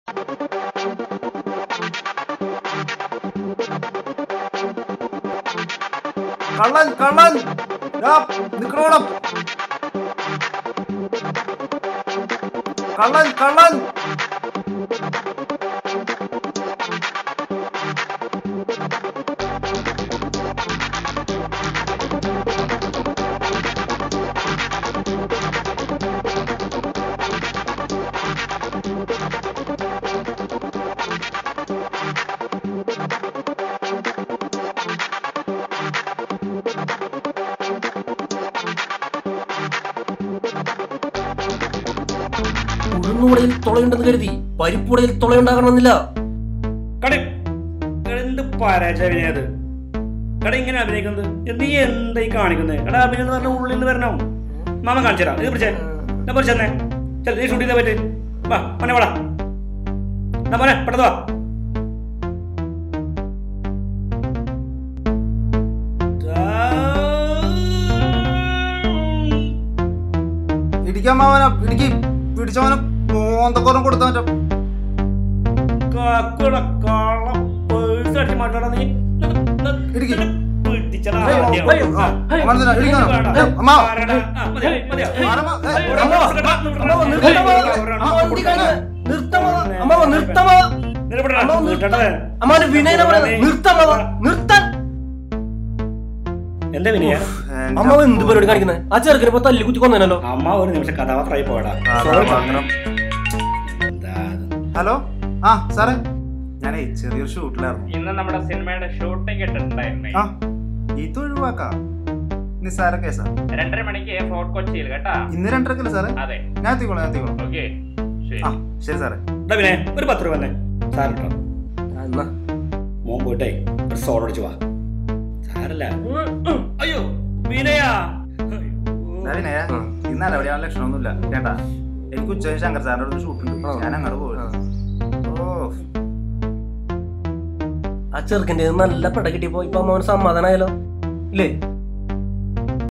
കള്ളൻ കള്ളൻ ദാ, നിക്കണോണം കള്ളൻ കള്ളൻ ഉഴുന്നുകൂടയിൽ തുളയുണ്ടെന്ന് കരുതി പരിപ്പുടയിൽ തുളയുണ്ടാകണമെന്നില്ല കട എന്ത് പരാജയം അത് കട ഇങ്ങനെ അഭിനയിക്കുന്നത് നീ എന്തായി കാണിക്കുന്നത് എടാ അഭിനയം എന്ന് പറഞ്ഞ ഉള്ളിൽ നിന്ന് വരണം മാമ കാണിച്ചരാ ഇത് പിടിച്ചേ എന്നാ പിടിച്ചെന്നേ ചെൽ നീ ഷൂട്ട് ചെയ്താ പറ്റേ വാ മോനെ വാടാ എന്നാ മോനെ പെട്ടെന്ന് വാ ഇടിക്കാൻ മാവന ഇടിക്ക് പിടിച്ചവനെ മോന്തക്കോരം കൊടുത്താൻ പറ്റും കാക്കട കാള പേഴ്സ് അടിച്ച് മാറ്റാടാ നീ ഇടിക്ക്. പിടിച്ചടാ ഏയ്, ആദ്യം. ഏയ്, ആ. ആ, മനസ്സിലാ, ഇടിക്കണം. വേണ്ട. ഏയ്, അമ്മ. ആരെടാ? ആ, മതിയോ, മതിയോ? ആരമ്മ? ഏയ്, ഒരു അമ്മ. ദിവസം കിട്ടാൻ നിർത്തണം. അമ്മ, നിർത്തമ്മ. ഏയ്, ആ, വണ്ടി കാണുക. നിർത്തമ്മ. അമ്മ, നിർത്തമ്മ. നിലപെടടാ. അമ്മ, നിർത്തട്ടെ. അമ്മാന്റെ വിനയന പറയുന്നത് നിർത്തമ്മ നിർത്താൻ എന്താ വിനയ എൻ്റെ അമ്മ എന്ത് പരിപാടി കാണിക്കുന്നത് ആ ചെറുക്കനെ ഇപ്പൊ തല്ലി കുത്തി കൊന്നല്ലോ അമ്മ ഒരു നിമിഷം കഥാപാത്രമായി പോയടാ കഥാപാത്രം. എന്താ ഇത്? ഹലോ ആ സാറേ ഞാനേ ചെറിയൊരു ഷൂട്ടിലായിരുന്നു ഇന്ന് നമ്മുടെ സിനിമയുടെ ഷൂട്ടിംഗ് ഇട്ടിട്ടുണ്ടായിരുന്നേ ആ ഇത് ഒഴിവാക്കാം നിസ്സാര കേസാ രണ്ടര മണിക്ക് ഫോർട്ട് കൊച്ചിയിൽ കേട്ടാ ഇന്ന് രണ്ടരക്കല്ലേ സാറേ അതെ ഞാൻ എത്തിക്കോളാം ഞാൻ എത്തിക്കോളാം ഓക്കെ ശരി ആ ശരി സാറേ എടാ വിനയ ഒരു പത്ത് രൂപ തന്നെ സാർ കേട്ടോ എന്നാ മോൻ പോയിട്ടേ ഒരു സോഡ അടിച്ചു വാ സാരല്ല അയ്യോ വിനയാ സാറിനെ ഇന്ന് അലവടിയാൻ ലക്ഷണമൊന്നുമില്ല കേട്ടാ എനിക്ക് ഉച്ചയ്ക്ക് ശങ്കർ സാറിന്റെ അടുത്ത് ഷൂട്ടുണ്ട് ആ. ഞാൻ അങ്ങോട്ട് പോയി ആ. ഓ ആ ചെറുക്കൻ്റെ നല്ല പെട കിട്ടിയപ്പോ ഇപ്പൊ അമ്മാവന് സമാധാനായാലോ ഇല്ലേ